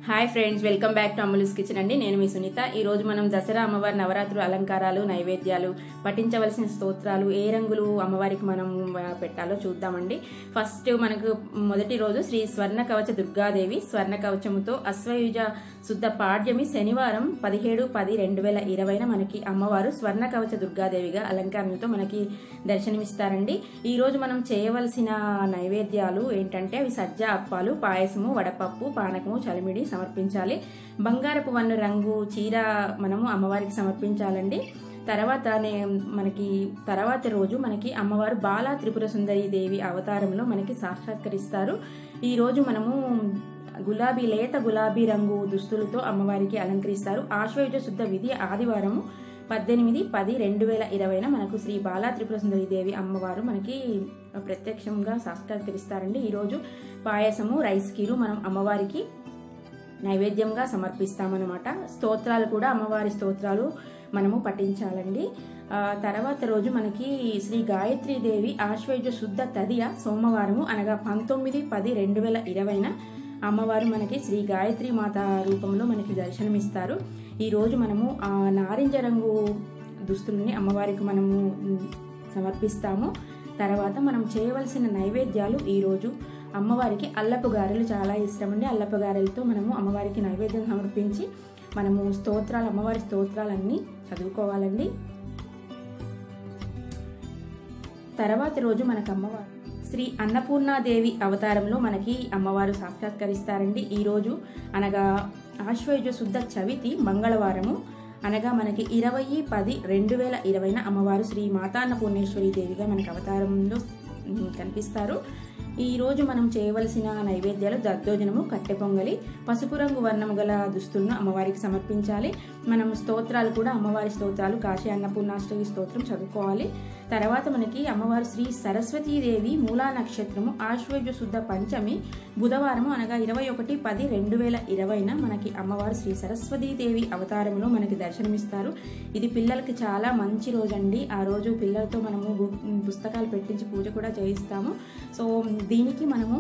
hi friends welcome back to Ammulu's kitchen అండి నేను మీ సునీత ఈ రోజు మనం దసరా అమ్మవారి నవరాత్రులు అలంకారాలు నైవేద్యాలు పఠించవలసిన స్తోత్రాలు ఏ రంగులు అమ్మవారికి మనం ఆ, పెట్టాలో చూద్దామండి ఫస్ట్ మనకు మొదటి రోజు శ్రీ స్వర్ణ కవచ దుర్గాదేవి స్వర్ణ కవచముతో అశ్వయుజ శుద్ధ పాడ్యమి శనివారం పదిహేడు పది రెండు వేల ఇరవైన మనకి అమ్మవారు స్వర్ణ కవచ దుర్గాదేవిగా అలంకరణతో మనకి దర్శనమిస్తారండి ఈ రోజు మనం చేయవలసిన నైవేద్యాలు ఏంటంటే అవి సజ్జ అప్పాలు పాయసము వడపప్పు పానకము చలిమిడి సమర్పించాలి బంగారపు వన్ను రంగు చీర మనము అమ్మవారికి సమర్పించాలండి తర్వాత నే మనకి తర్వాత రోజు మనకి అమ్మవారు బాలా త్రిపుర సుందరి దేవి అవతారంలో మనకి సాక్షాత్కరిస్తారు ఈ రోజు మనము గులాబీ లేత గులాబీ రంగు దుస్తులతో అమ్మవారికి అలంకరిస్తారు ఆశ్వయుజ శుద్ధ విధి ఆదివారము పద్దెనిమిది పది రెండు వేల ఇరవైన మనకు శ్రీ బాలా త్రిపుర సుందరి దేవి అమ్మవారు మనకి ప్రత్యక్షంగా సాక్షాత్కరిస్తారండి ఈరోజు పాయసము రైస్ కీరు మనం అమ్మవారికి నైవేద్యంగా సమర్పిస్తామన్నమాట స్తోత్రాలు కూడా అమ్మవారి స్తోత్రాలు మనము పఠించాలండి ఆ, తర్వాత రోజు మనకి శ్రీ గాయత్రీ దేవి ఆశ్వయుజ శుద్ధ తదియ సోమవారము అనగా పంతొమ్మిది పది రెండు వేల ఇరవైన అమ్మవారు మనకి శ్రీ గాయత్రి మాత రూపంలో మనకి దర్శనమిస్తారు ఈ రోజు మనము ఆ నారింజ రంగు దుస్తుల్ని అమ్మవారికి మనము ఉమ్, సమర్పిస్తాము తర్వాత మనం చేయవలసిన నైవేద్యాలు ఈరోజు అమ్మవారికి అల్లపు గారెలు చాలా ఇష్టం అండి అల్లపు గారెలతో మనము అమ్మవారికి నైవేద్యం సమర్పించి మనము స్తోత్రాలు అమ్మవారి స్తోత్రాలన్నీ చదువుకోవాలండి తర్వాత రోజు మనకు అమ్మవారు శ్రీ అన్నపూర్ణాదేవి అవతారంలో మనకి అమ్మవారు సాక్షాత్కరిస్తారండి ఈరోజు అనగా ఆశ్వయుజ శుద్ధ చవితి మంగళవారము అనగా మనకి ఇరవై పది రెండు వేల ఇరవైన అమ్మవారు శ్రీ మాతాన్నపూర్ణేశ్వరి దేవిగా మనకి అవతారంలో ఉమ్, కనిపిస్తారు ఈ రోజు మనం చేయవలసిన నైవేద్యాలు దద్దోజనము కట్టె పొంగలి పసుపు రంగు వర్ణము గల దుస్తులను అమ్మవారికి సమర్పించాలి మనం స్తోత్రాలు కూడా అమ్మవారి స్తోత్రాలు కాశీ అన్నపూర్ణాష్టమి స్తోత్రం చదువుకోవాలి తర్వాత మనకి అమ్మవారు శ్రీ సరస్వతీదేవి మూలా నక్షత్రము ఆశ్వయుజ శుద్ధ పంచమి బుధవారము అనగా ఇరవై ఒకటి పది రెండు వేల ఇరవైన మనకి అమ్మవారు శ్రీ సరస్వతీదేవి అవతారంలో మనకి దర్శనమిస్తారు ఇది పిల్లలకి చాలా మంచి రోజు అండి ఆ రోజు పిల్లలతో మనము గు- పుస్తకాలు పెట్టించి పూజ కూడా చేయిస్తాము సో దీనికి మనము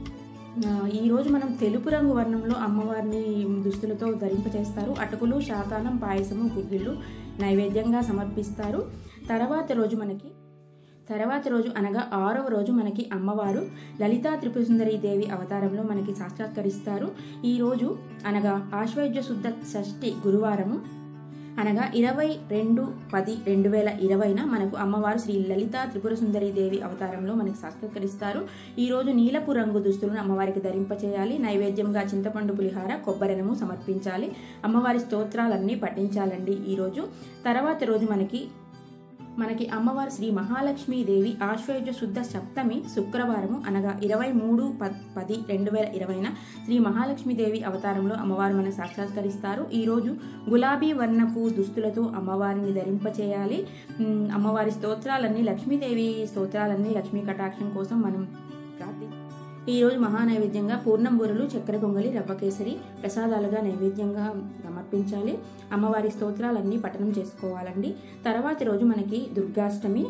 ఆ, ఈ రోజు మనం తెలుపు రంగు వర్ణంలో అమ్మవారిని దుస్తులతో ధరింపచేస్తారు అటుకులు శాకానం పాయసము గుగ్గిళ్ళు నైవేద్యంగా సమర్పిస్తారు తర్వాత రోజు మనకి తర్వాత రోజు అనగా ఆరవ రోజు మనకి అమ్మవారు లలితా త్రిపురసుందరి దేవి అవతారంలో మనకి సాక్షాత్కరిస్తారు ఈ రోజు అనగా ఆశ్వయుజ శుద్ధ షష్ఠి గురువారము అనగా ఇరవై రెండు పది రెండు వేల ఇరవైన మనకు అమ్మవారు శ్రీ లలితా త్రిపుర సుందరి దేవి అవతారంలో మనకి సాక్షాత్కరిస్తారు ఈ రోజు నీలపు రంగు దుస్తులను అమ్మవారికి ధరింపచేయాలి నైవేద్యంగా చింతపండు పులిహార కొబ్బరినము సమర్పించాలి అమ్మవారి స్తోత్రాలన్నీ పఠించాలండి ఈరోజు తర్వాత రోజు మనకి మనకి అమ్మవారు శ్రీ మహాలక్ష్మీదేవి ఆశ్వయుజ శుద్ధ సప్తమి శుక్రవారము అనగా ఇరవై మూడు ప- పది రెండు వేల ఇరవైన శ్రీ మహాలక్ష్మీదేవి అవతారంలో అమ్మవారు మనకు సాక్షాత్కరిస్తారు ఈరోజు గులాబీ వర్ణపు దుస్తులతో అమ్మవారిని ధరింపచేయాలి ఉమ్, అమ్మవారి స్తోత్రాలన్నీ లక్ష్మీదేవి స్తోత్రాలన్నీ లక్ష్మీ కటాక్షం కోసం మనం ప్రార్థి ఈ రోజు మహానైవేద్యంగా పూర్ణం బూరలు చక్కెర పొంగలి రవ్వ కేసరి ప్రసాదాలుగా నైవేద్యంగా సమర్పించాలి అమ్మవారి స్తోత్రాలన్నీ పఠనం చేసుకోవాలండి తర్వాతి రోజు మనకి దుర్గాష్టమి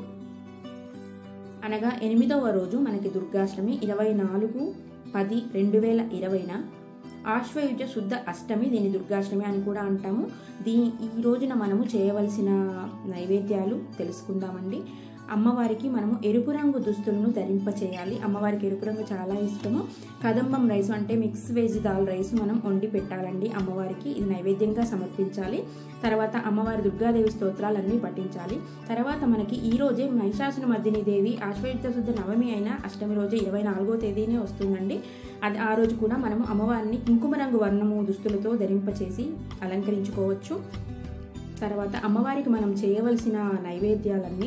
అనగా ఎనిమిదవ రోజు మనకి దుర్గాష్టమి ఇరవై నాలుగు పది రెండు వేల ఇరవైన ఆశ్వయుజ శుద్ధ అష్టమి దీన్ని దుర్గాష్టమి అని కూడా అంటాము దీ ఈ రోజున మనము చేయవలసిన నైవేద్యాలు తెలుసుకుందామండి అమ్మవారికి మనము ఎరుపు రంగు దుస్తులను ధరింపచేయాలి అమ్మవారికి ఎరుపు రంగు చాలా ఇష్టము కదంబం రైస్ అంటే మిక్స్ వెజ్ దాల్ రైస్ మనం వండి పెట్టాలండి అమ్మవారికి ఇది నైవేద్యంగా సమర్పించాలి తర్వాత అమ్మవారి దుర్గాదేవి స్తోత్రాలన్నీ పఠించాలి తర్వాత మనకి ఈ రోజే మహిషాసున మర్దిని దేవి ఆశ్వయుక్త శుద్ధ నవమి అయిన అష్టమి రోజు ఇరవై నాలుగో తేదీనే వస్తుందండి అది ఆ రోజు కూడా మనము అమ్మవారిని కుంకుమ రంగు వర్ణము దుస్తులతో ధరింపచేసి అలంకరించుకోవచ్చు తర్వాత అమ్మవారికి మనం చేయవలసిన నైవేద్యాలన్నీ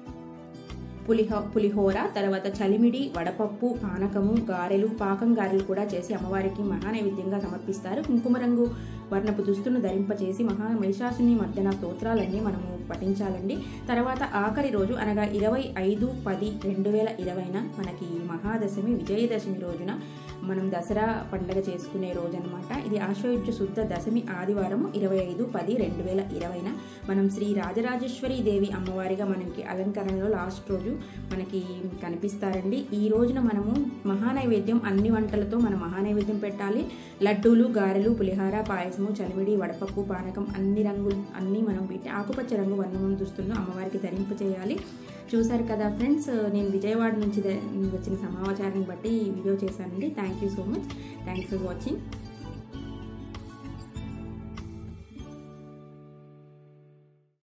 పులిహో పులిహోర తర్వాత చలిమిడి వడపప్పు పానకము గారెలు పాకం గారెలు కూడా చేసి అమ్మవారికి మహానైవేద్యంగా సమర్పిస్తారు కుంకుమ రంగు వర్ణపు దుస్తులను ధరింపచేసి మహా మహిషాసుని మధ్యన స్తోత్రాలన్నీ మనము పఠించాలండి తర్వాత ఆఖరి రోజు అనగా ఇరవై ఐదు పది రెండు వేల ఇరవైన మనకి మహాదశమి విజయదశమి రోజున మనం దసరా పండగ చేసుకునే రోజు అనమాట ఇది ఆశ్వయుజ శుద్ధ దశమి ఆదివారం ఇరవై ఐదు పది రెండు వేల ఇరవైన మనం శ్రీ రాజరాజేశ్వరి దేవి అమ్మవారిగా మనకి అలంకరణలో లాస్ట్ రోజు మనకి కనిపిస్తారండి ఈ రోజున మనము మహానైవేద్యం అన్ని వంటలతో మనం మహానైవేద్యం పెట్టాలి లడ్డూలు గారెలు పులిహార పాయసము చలిమిడి వడపప్పు పానకం అన్ని రంగులు అన్నీ మనం పెట్టి ఆకుపచ్చ రంగు వర్ణం దుస్తులను అమ్మవారికి ధరింప చేయాలి చూసారు కదా ఫ్రెండ్స్ నేను విజయవాడ నుంచి ద- వచ్చిన సమాచారాన్ని బట్టి ఈ వీడియో చేశానండి thank you so much thanks for watching